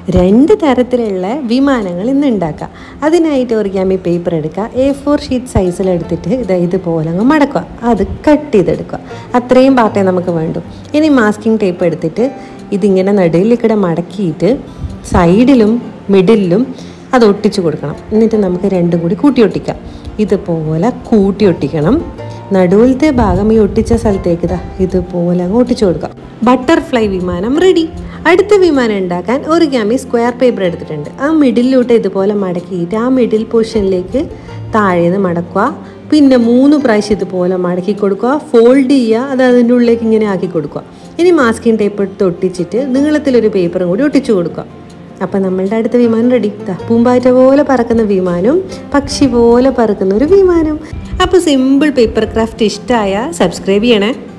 രണ്ട് തരത്തിലുള്ള വിമാനങ്ങൾ ഇന്ന് ഉണ്ടാക്കാം അതിനായിട്ട് ഒറിഗാമി പേപ്പർ എടുക്കുക എ ഫോർ ഷീറ്റ് സൈസിൽ എടുത്തിട്ട് ഇത് ഇതുപോലെ അങ്ങ് മടക്കുക അത് കട്ട് ചെയ്തെടുക്കുക അത്രയും പാർട്ടേ നമുക്ക് വേണ്ടു ഇനി മാസ്കിംഗ് ടേപ്പ് എടുത്തിട്ട് ഇതിങ്ങനെ നടുവിലേക്കിടെ മടക്കിയിട്ട് സൈഡിലും മിഡിലും അത് ഒട്ടിച്ചു കൊടുക്കണം എന്നിട്ട് നമുക്ക് രണ്ടും കൂടി കൂട്ടി ഒട്ടിക്കാം ഇതുപോലെ കൂട്ടി ഒട്ടിക്കണം നടുവിലത്തെ ഭാഗം ഈ ഒട്ടിച്ച സ്ഥലത്തേക്ക് ഇതാ ഇതുപോലെ അങ്ങ് ഒട്ടിച്ചു കൊടുക്കാം ബട്ടർഫ്ലൈ വിമാനം റെഡി അടുത്ത വിമാനം ഉണ്ടാക്കാൻ ഒറിഗാമി സ്ക്വയർ പേപ്പർ എടുത്തിട്ടുണ്ട് ആ മിഡിലോട്ട് ഇതുപോലെ മടക്കിയിട്ട് ആ മിഡിൽ പൊസിഷനിലേക്ക് താഴേന്ന് മടക്കുക പിന്നെ മൂന്ന് പ്രാവശ്യം ഇതുപോലെ മടക്കി കൊടുക്കുക ഫോൾഡ് ചെയ്യുക അത് അതിൻ്റെ ഉള്ളിലേക്ക് ഇങ്ങനെ ആക്കി കൊടുക്കുക ഇനി മാസ്കിംഗ് ടേപ്പ് എടുത്ത് ഒട്ടിച്ചിട്ട് നീളത്തിലൊരു പേപ്പറും കൂടി ഒട്ടിച്ചു കൊടുക്കുക അപ്പം നമ്മളുടെ അടുത്ത വിമാനം റെഡി ദാ പൂമ്പാറ്റ പോലെ പറക്കുന്ന വിമാനം പക്ഷി പോലെ പറക്കുന്ന ഒരു വിമാനം അപ്പോൾ സിമ്പിൾ പേപ്പർ ക്രാഫ്റ്റ് ഇഷ്ടമായ സബ്സ്ക്രൈബ് ചെയ്യണേ